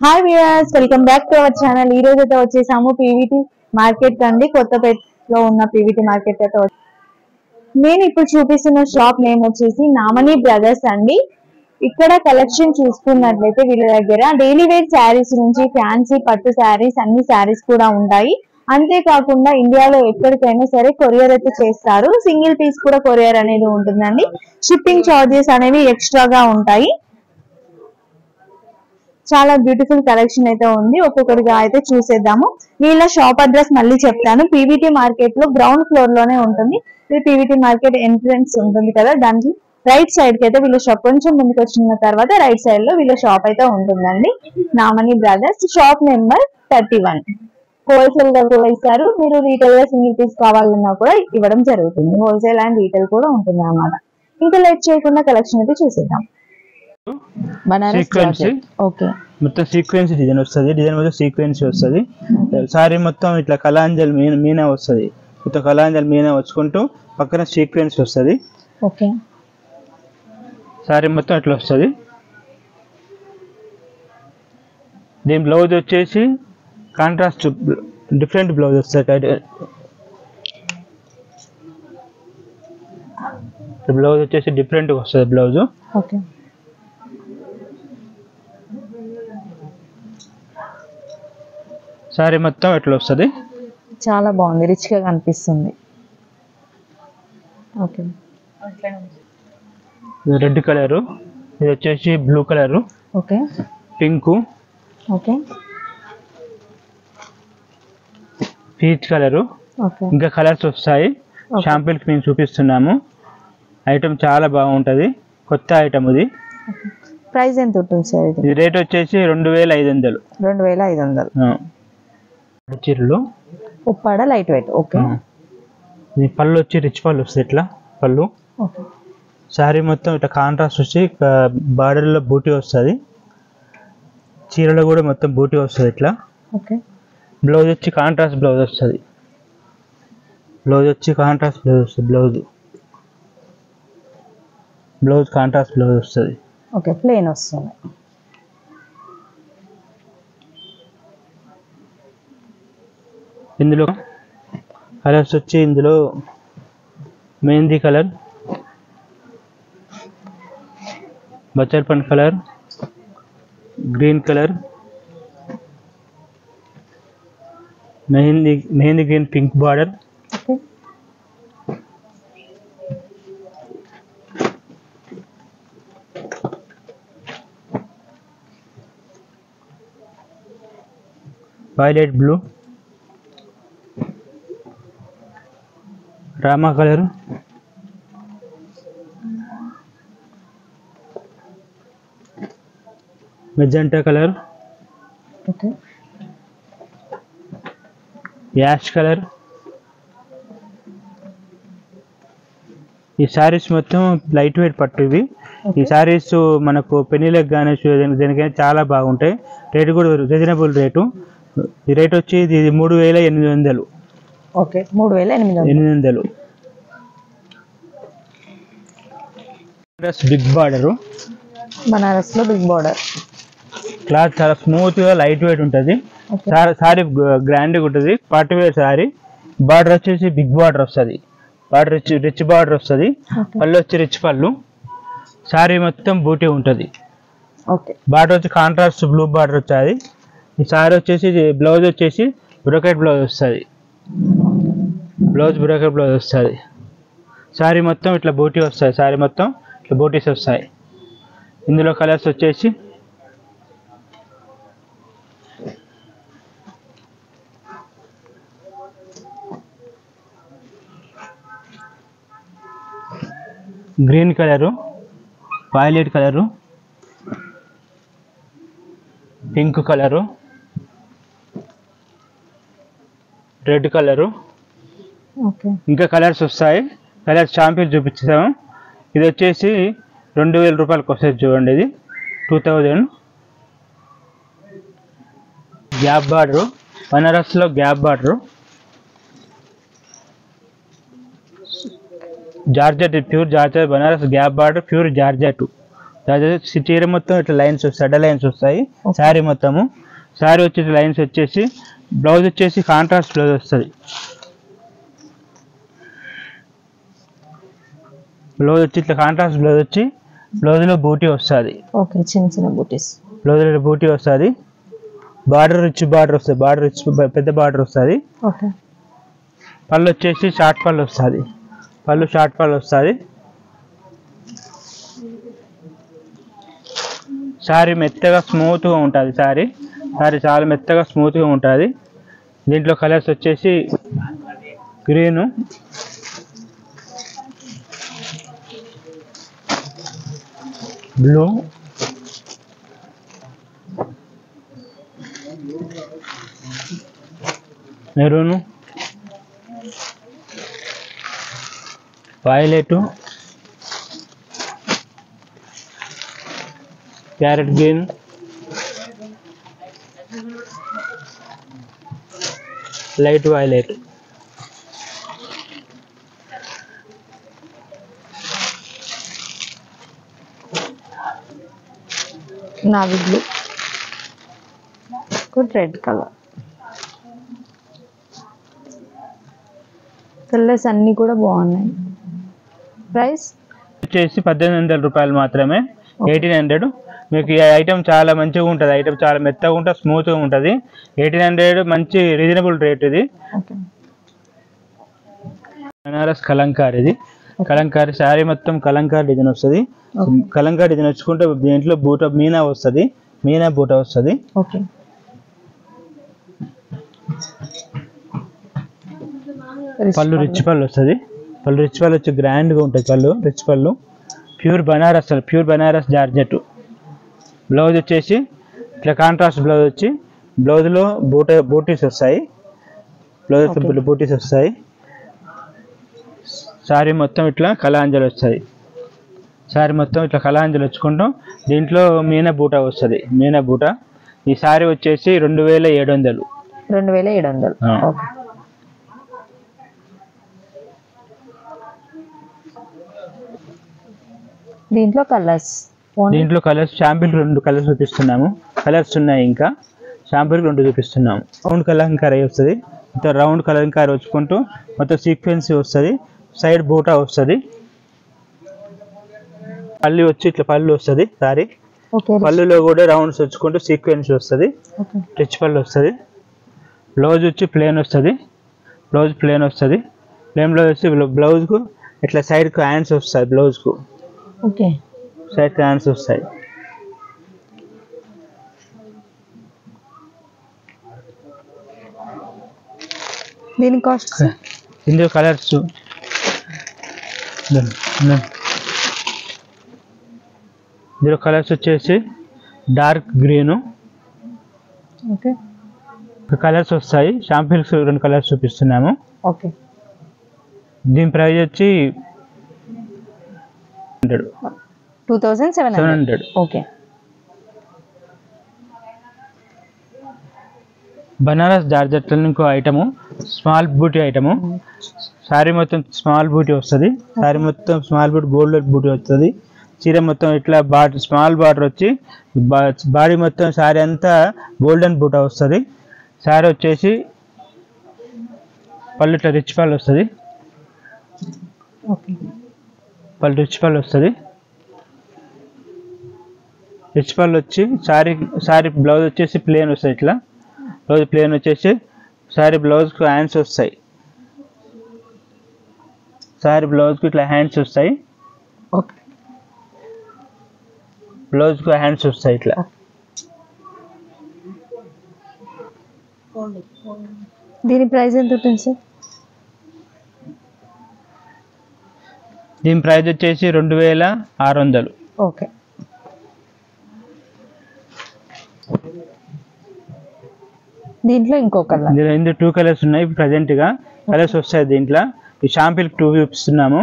Hi viewers welcome back to our channel ఈ రోజు అయితే వచ్చేసాము పీవీటీ మార్కెట్ అండి కొత్తపేటలో ఉన్న పీవీటీ మార్కెట్ అయితే వచ్చి- నేను ఇప్పుడు చూపిస్తున్న షాప్ నేమ్ వచ్చేసి నామని బ్రదర్స్ అండి ఇక్కడ కలెక్షన్ చూసుకున్నట్లయితే వీళ్ళ దగ్గర డైలీ వేర్ శారీస్ నుంచి ఫ్యాన్సీ పట్టు శారీస్ అన్ని శారీస్ కూడా ఉంటాయి అంతేకాకుండా ఇండియాలో ఎక్కడికైనా సరే కొరియర్ అయితే చేస్తారు సింగిల్ పీస్ కూడా కొరియర్ అనేది ఉంటుందండి షిప్పింగ్ చార్జెస్ అనేవి ఎక్స్ట్రాగా ఉంటాయి చాలా బ్యూటిఫుల్ కలెక్షన్ అయితే ఉంది ఒక్కొక్కటిగా అయితే చూసేద్దాము వీళ్ళ షాప్ అడ్రస్ మళ్ళీ చెప్తాను పీవీటీ మార్కెట్ లో గ్రౌండ్ ఫ్లోర్ లోనే ఉంటుంది ఇది పీవీటీ మార్కెట్ ఎంట్రన్స్ ఉంటుంది కదా దానికి రైట్ సైడ్ కి అయితే వీళ్ళ షాప్ కొంచెం ముందుకు వచ్చిన తర్వాత రైట్ సైడ్ లో వీళ్ళ షాప్ అయితే ఉంటుందండి Namani brothers shop number thirty one wholesale గా కూడా ఇస్తారు మీరు రీటైల్ గా సింగిల్ పీస్ కావాలన్నా కూడా ఇవ్వడం జరుగుతుంది హోల్సేల్ అండ్ రీటైల్ కూడా ఉంటుంది అన్నమాట ఇంకా లేట్ చేయకుండా కలెక్షన్ అయితే చూసేద్దాం బనారస్ Sequence. ఓకే మొత్తం సీక్వెన్స్ డిజైన్ వస్తుంది డిజైన్ మొత్తం సీక్వెన్స్ వస్తుంది సారీ మొత్తం ఇట్లా కలాంజల్ మీన మీనా వస్తుంది మొత్తం కలాంజల్ మీనా వచ్చుకుంటూ పక్కన సీక్వెన్స్ వస్తుంది ఓకే సారీ మొత్తం ఇట్లా వస్తుంది దీని బ్లౌజ్ వచ్చేసి కాంట్రాస్ట్ డిఫరెంట్ బ్లౌజ్ వస్తుంది బ్లౌజ్ వచ్చేసి డిఫరెంట్గా వస్తుంది బ్లౌజ్ ఓకే సారీ మొత్తం ఇట్లా వస్తుంది చాలా బాగుంది రిచ్ గా కనిపిస్తుంది ఓకే రెడ్ కలరు ఇది వచ్చేసి blue colour okay pink okay peach colour okay ఇంకా కలర్స్ వస్తాయి Okay. షాంపిల్కి మేము చూపిస్తున్నాము ఐటమ్ చాలా బాగుంటుంది కొత్త ఐటమ్ ఇది ప్రైస్ ఎంత ఉంటుంది సార్ ఇది ఇది రేట్ వచ్చేసి రెండు వేల ఐదు వందలు రెండు వేల ఐదు వందలు ఆ. చీరలు ఉప్పాడ లైట్ వెయిట్ ఓకే ఆ. ఇది పళ్ళు వచ్చి రిచ్ పళ్ళు వస్తుంది ఇట్లా పళ్ళు ఓకే శారీ మొత్తం ఇట్లా కాంట్రాస్ట్ వచ్చి బార్డర్లో బూటీ వస్తుంది చీరలో కూడా మొత్తం బూటీ వస్తుంది ఇట్లా ఓకే బ్లౌజ్ వచ్చి కాంట్రాస్ట్ బ్లౌజ్ వస్తుంది బ్లౌజ్ వచ్చి కాంట్రాస్ట్ బ్లౌజ్ వస్తుంది బ్లౌజ్ బ్లౌజ్ కాంట్రాస్ట్ బ్లౌజ్ వస్తుంది ఓకే ప్లేన్ వస్తుంది ఇందులో కలర్స్ వచ్చి ఇందులో మెహందీ కలర్ బచ్చర్ పండ్ colour green colour mehndi mehndi green pink border okay violet blue Rama colour magenta colour okay ash colour ఈ శారీస్ మొత్తం లైట్ వెయిట్ పట్టు ఇవి ఈ శారీస్ మనకు పెళ్లిలకు కానీ దేనికైనా చాలా బాగుంటాయి రేటు కూడా రీజనబుల్ రేటు ఈ రేట్ వచ్చి ఇది ఇది మూడు వేల ఎనిమిది వందలు ఓకే మూడు వేల ఎనిమిది వందలు ఎనిమిది వందలు బిగ్ బార్డరు బనారస్ లో బిగ్ బార్డర్ క్లాత్ చాలా స్మూత్ గా లైట్ వెయిట్ ఉంటుంది ఓకే సారీ గ్రాండ్గా ఉంటుంది పార్టీ వేర్ సారీ బార్డర్ వచ్చేసి బిగ్ బార్డర్ వస్తుంది బార్డర్ రిచ్ రిచ్ బార్డర్ వస్తుంది ఓకే పళ్ళు వచ్చి రిచ్ పళ్ళు సారీ మొత్తం బూటీ ఉంటుంది ఓకే బార్డర్ వచ్చి కాంట్రాస్ట్ బ్లూ బార్డర్ వచ్చేది ఈ సారీ వచ్చేసి బ్లౌజ్ వచ్చేసి బ్రోకెట్ బ్లౌజ్ వస్తుంది బ్లౌజ్ బ్రోకెట్ బ్లౌజ్ వస్తుంది సారీ మొత్తం ఇట్లా బూటీ వస్తుంది సారీ మొత్తం ఇట్లా బూటీస్ వస్తాయి ఇందులో కలర్స్ వచ్చేసి green colour violet colour pink colour red colour okay ఇంకా కలర్స్ వస్తాయి కలర్స్ షాంపిల్ చూపించాము ఇది వచ్చేసి రెండు వేల రూపాయలకి వస్తుంది చూడండి ఇది టూ థౌజండ్ గ్యాప్ బార్డరు బనారస్లో gap border georgette pure georgette Banaras gap border pure georgette అదే చీర మొత్తం ఇట్లా లైన్స్ వస్తాయి అడ్డ లైన్స్ వస్తాయి Okay. శారీ మొత్తము శారీ వచ్చేసి లైన్స్ వచ్చేసి బ్లౌజ్ వచ్చేసి కాంట్రాస్ట్ బ్లౌజ్ వస్తుంది బ్లౌజ్ వచ్చి ఇట్లా కాంట్రాస్ట్ బ్లౌజ్ వచ్చి బ్లౌజ్లో బూటీ వస్తుంది ఓకే చిన్న చిన్న బూటీస్ బ్లౌజ్లో బూటీ వస్తుంది బార్డర్ రిచ్ బార్డర్ వస్తుంది బార్డర్ రిచ్ పెద్ద బార్డర్ వస్తుంది ఓకే పళ్ళు వచ్చేసి షార్ట్ పళ్ళు వస్తుంది పళ్ళు షార్ట్ పళ్ళు వస్తుంది శారీ మెత్తగా స్మూత్గా ఉంటుంది శారీ శారీ చాలా మెత్తగా స్మూత్గా ఉంటుంది దీంట్లో కలర్స్ వచ్చేసి green blue maroon violet carrot green light violet navy blue good red colour colours అన్నీ కూడా బాగున్నాయి ప్రైస్ వచ్చేసి పద్దెనిమిది వందల రూపాయలు మాత్రమే ఎయిటీన్ హండ్రెడ్ మీకు ఈ ఐటమ్ చాలా మంచిగా ఉంటుంది ఐటమ్ చాలా మెత్తగా ఉంటుంది స్మూత్గా ఉంటుంది ఎయిటీన్ హండ్రెడ్ మంచి రీజనబుల్ రేట్ ఇది ఓకే బనారస్ కలంకార్ ఇది కలంకారీ శారీ మొత్తం కలంకార్ డిజైన్ వస్తుంది కలంకార్ డిజైన్ వచ్చుకుంటే దీంట్లో బూట మీనా వస్తుంది మీనా బూట వస్తుంది ఓకే పళ్ళు రిచ్ పళ్ళు వస్తుంది పళ్ళు రిచ్ పళ్ళు వచ్చి గ్రాండ్గా ఉంటుంది పళ్ళు రిచ్ పళ్ళు pure Banaras pure Banaras georgette blouse వచ్చేసి ఇట్లా కాంట్రాస్ట్ బ్లౌజ్ వచ్చి బ్లౌజ్లో బూట బూటీస్ వస్తాయి బ్లౌజ్ Okay. బూటీస్ వస్తాయి శారీ మొత్తం ఇట్లా కళాంజలి వస్తాయి శారీ మొత్తం ఇట్లా కళాంజలి వచ్చుకుంటాం దీంట్లో మీనా బూట వస్తుంది మీనా బూట ఈ శారీ వచ్చేసి రెండు వేల ఏడు వందలు రెండు వేల ఏడు వందలు ఆ. ఓకే దీంట్లో కలర్స్ దీంట్లో కలర్స్ షాంపిల్ రెండు కలర్స్ చూపిస్తున్నాము కలర్స్ ఉన్నాయి ఇంకా షాంపిల్ రెండు చూపిస్తున్నాము రౌండ్ కలంకారీ వస్తుంది మొత్తం రౌండ్ కలంకారీ వచ్చుకుంటూ మొత్తం సీక్వెన్సీ వస్తుంది సైడ్ బూటా వస్తుంది పళ్ళు వచ్చి ఇట్లా పళ్ళు వస్తుంది సారీ ఓకే పళ్ళులో కూడా రౌండ్స్ వచ్చుకుంటూ సీక్వెన్స్ వస్తుంది ఓకే రిచ్ పళ్ళు వస్తుంది బ్లౌజ్ వచ్చి ప్లేన్ వస్తుంది బ్లౌజ్ ప్లేన్ వస్తుంది ప్లేన్ బ్లౌజ్ వచ్చి బ్లౌజ్కు ఇట్లా సైడ్కు హ్యాండ్స్ వస్తాయి బ్లౌజ్కు ఓకే సైడ్ హ్యాండ్స్ వస్తాయి దీని కాస్ట్ ఇందులో కలర్స్ ఇందులో కలర్స్ వచ్చేసి డార్క్ గ్రీను ఓకే కలర్స్ వస్తాయి షాంపిల్స్ రెండు కలర్స్ చూపిస్తున్నాము ఓకే దీని ప్రైస్ వచ్చి hundred two thousand seven seven hundred hundred okay Banaras జార్జెట్లో ఇంకో item small buti item sari మొత్తం స్మాల్ బూటీ వస్తుంది శారీ మొత్తం స్మాల్ బూటీ గోల్డ్ బూటీ వస్తుంది చీర మొత్తం ఇట్లా బార్డర్ స్మాల్ బార్డర్ వచ్చి బాడీ మొత్తం శారీ అంతా గోల్డెన్ బూట వస్తుంది శారీ వచ్చేసి పళ్ళు ఇట్లా రిచ్ పళ్ళు వస్తుంది ఓకే పళ్ళు రిచ్ పళ్ళు వస్తుంది రిచ్ పళ్ళు వచ్చి శారీ శారీ బ్లౌజ్ వచ్చేసి ప్లేన్ వస్తుంది ఇట్లా బ్లౌజ్ ప్లేన్ వచ్చేసి శారీ బ్లౌజ్కి హ్యాండ్స్ వస్తాయి శారీ బ్లౌజ్కి ఇట్లా హ్యాండ్స్ వస్తాయి ఓకే బ్లౌజ్కి హ్యాండ్స్ వస్తాయి ఇట్లా దీని ప్రైస్ ఎంత ఉంటుంది సార్ దీని ప్రైస్ వచ్చేసి రెండు వేల ఆరు వందలు ఓకే దీంట్లో ఇంకో కలర్ ఇందులో ఇందులో టూ కలర్స్ ఉన్నాయి ప్రజెంట్గా కలర్స్ వస్తాయి దీంట్లో ఈ షాంపిల్ టూ చూపిస్తున్నాము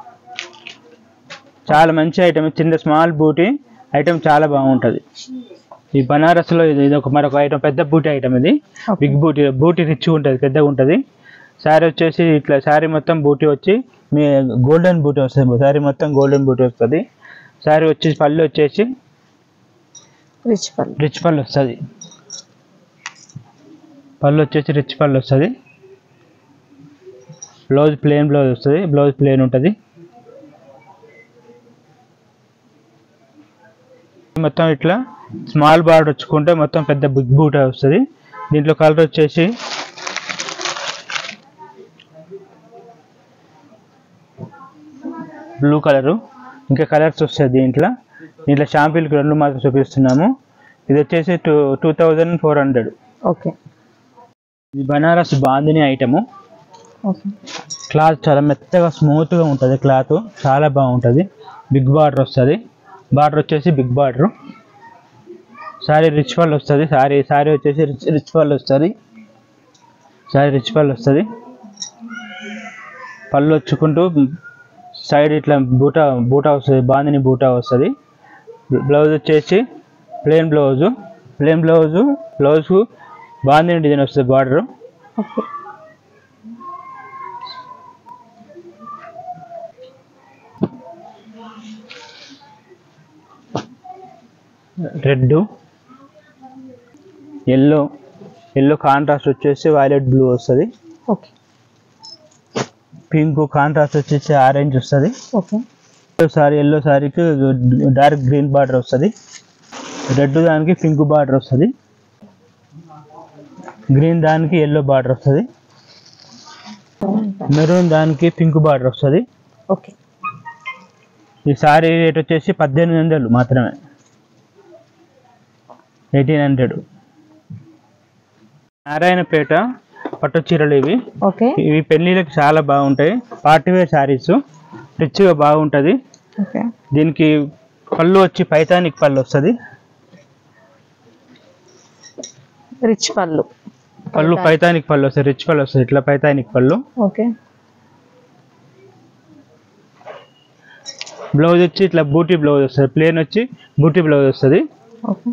చాలా మంచి ఐటమ్ చిన్న స్మాల్ బూటీ ఐటమ్ చాలా బాగుంటుంది ఈ బనారస్లో ఇది ఇది ఒక మరొక ఐటమ్ పెద్ద బూటీ ఐటమ్ ఇది బిగ్ బూటీ బూటీ రిచ్ ఉంటుంది పెద్దగా ఉంటుంది శారీ వచ్చేసి ఇట్లా శారీ మొత్తం బూటీ వచ్చి మీ గోల్డెన్ బూటీ వస్తుంది శారీ మొత్తం గోల్డెన్ బూటీ వస్తుంది శారీ వచ్చేసి పళ్ళు వచ్చేసి రిచ్ పళ్ళు రిచ్ పళ్ళు వస్తుంది పళ్ళు వచ్చేసి రిచ్ పళ్ళు వస్తుంది బ్లౌజ్ ప్లేన్ బ్లౌజ్ వస్తుంది బ్లౌజ్ ప్లేన్ ఉంటుంది మొత్తం ఇట్లా స్మాల్ బార్డర్ వచ్చుకుంటే మొత్తం పెద్ద బిగ్ బూట వస్తుంది దీంట్లో కలర్ వచ్చేసి బ్లూ కలరు ఇంకా కలర్స్ వస్తాయి దీంట్లో దీంట్లో షాంపిల్కి రెండు మాత్రం చూపిస్తున్నాము ఇది వచ్చేసి two two thousand four hundred okay ఇది Banaras bandhani item okay cloth చాలా మెత్తగా స్మూత్గా ఉంటుంది క్లాత్ చాలా బాగుంటుంది బిగ్ బార్డర్ వస్తుంది బార్డర్ వచ్చేసి బిగ్ బార్డర్ సారీ రిచ్ పళ్ళు వస్తుంది సారీ సారీ వచ్చేసి రిచ్ రిచ్ పళ్ళు వస్తుంది సారీ రిచ్ పళ్ళు వస్తుంది పళ్ళు వచ్చుకుంటూ సైడ్ ఇట్లా బూటా బూటా వస్తుంది బాందిని బూటా వస్తుంది బ్లౌజ్ వచ్చేసి ప్లెయిన్ బ్లౌజు ప్లెయిన్ బ్లౌజు బ్లౌజ్కు బాందిని డిజైన్ వస్తుంది border okay red yellow yellow contrast వచ్చేసి వైలెట్ బ్లూ వస్తుంది ఓకే పింక్ కాంట్రాస్ట్ వచ్చేసి ఆరెంజ్ వస్తుంది ఓకే సారీ ఎల్లో సారీకి డార్క్ గ్రీన్ బార్డర్ వస్తుంది రెడ్ దానికి పింక్ బార్డర్ వస్తుంది గ్రీన్ దానికి ఎల్లో బార్డర్ వస్తుంది మెరూన్ దానికి పింక్ బార్డర్ వస్తుంది ఓకే ఈ సారీ రేట్ వచ్చేసి పద్దెనిమిది వందలు మాత్రమే ఎయిటీన్ హండ్రెడ్ నారాయణపేట పట్టు చీరలు ఇవి ఓకే ఇవి పెళ్ళిళ్ళకి చాలా బాగుంటాయి పార్టీ వేర్ శారీస్ రిచ్గా బాగుంటుంది ఓకే దీనికి పళ్ళు వచ్చి పైతానిక్ పళ్ళు వస్తుంది రిచ్ పళ్ళు పళ్ళు పైతానిక్ పళ్ళు వస్తుంది రిచ్ పళ్ళు వస్తుంది ఇట్లా పైతానిక్ పళ్ళు ఓకే బ్లౌజ్ వచ్చి ఇట్లా బూటీ బ్లౌజ్ వస్తుంది ప్లేన్ వచ్చి బూటీ బ్లౌజ్ వస్తుంది ఓకే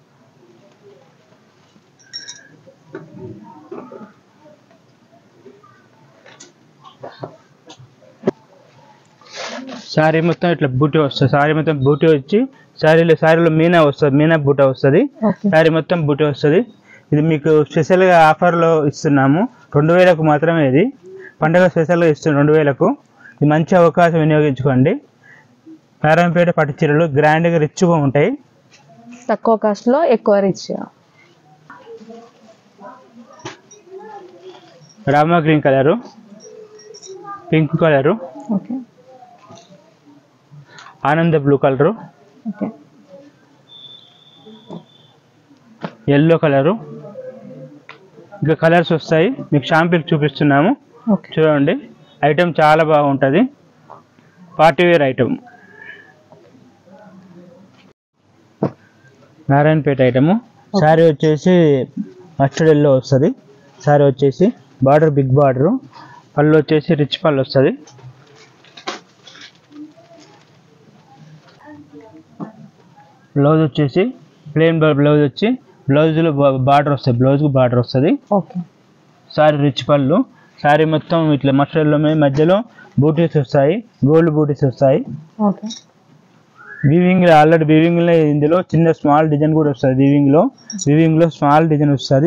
శారీ మొత్తం ఇట్లా బూటీ వస్తుంది శారీ మొత్తం బూటీ వచ్చి శారీలో శారీలో మీనా వస్తుంది మీనా బూట వస్తుంది ఓకే శారీ మొత్తం బూటీ వస్తుంది ఇది మీకు స్పెషల్గా ఆఫర్లో ఇస్తున్నాము రెండు వేలకు మాత్రమే ఇది పండగ స్పెషల్గా ఇస్తున్నాం రెండు వేలకు ఇది మంచి అవకాశం వినియోగించుకోండి నారాయణపేట పట్టు చీరలు గ్రాండ్గా రిచ్గా ఉంటాయి తక్కువ కాస్ట్ లో ఎక్కువ rich Rama green colour pink colour okay Ananda blue colour okay yellow colour ఇంకా కలర్స్ వస్తాయి మీకు షాంపిల్ చూపిస్తున్నాము ఓకే చూడండి ఐటెం చాలా బాగుంటుంది party wear item Narayanpet item sari వచ్చేసి మస్టర్డ్ ఎల్లో వస్తుంది శారీ వచ్చేసి బార్డర్ బిగ్ బార్డరు పళ్ళు వచ్చేసి రిచ్ పళ్ళు వస్తుంది బ్లౌజ్ వచ్చేసి ప్లెయిన్ బ్లౌజ్ వచ్చి బ్లౌజ్లో బార్డర్ వస్తుంది బ్లౌజ్కి బార్డర్ వస్తుంది ఓకే సారీ రిచ్ పళ్ళు సారీ మొత్తం ఇట్లా మస్టర్డ్లో మధ్యలో బూటీస్ వస్తాయి గోల్డ్ బూటీస్ వస్తాయి ఓకే వీవింగ్ ఆల్రెడీ వీవింగ్లో ఇందులో చిన్న స్మాల్ డిజైన్ కూడా వస్తుంది వీవింగ్లో వీవింగ్లో స్మాల్ డిజైన్ వస్తుంది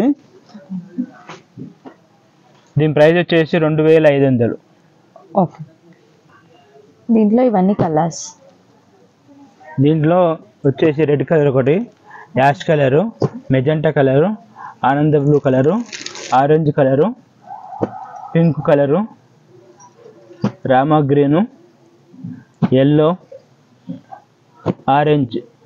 దీని ప్రైస్ వచ్చేసి రెండు వేల ఐదు వందలు ఓకే దీంట్లో ఇవన్నీ కలర్స్ దీంట్లో వచ్చేసి రెడ్ కలర్ ఒకటి ash colour magenta colour Ananda blue colour orange colour pink colour Rama green yellow orange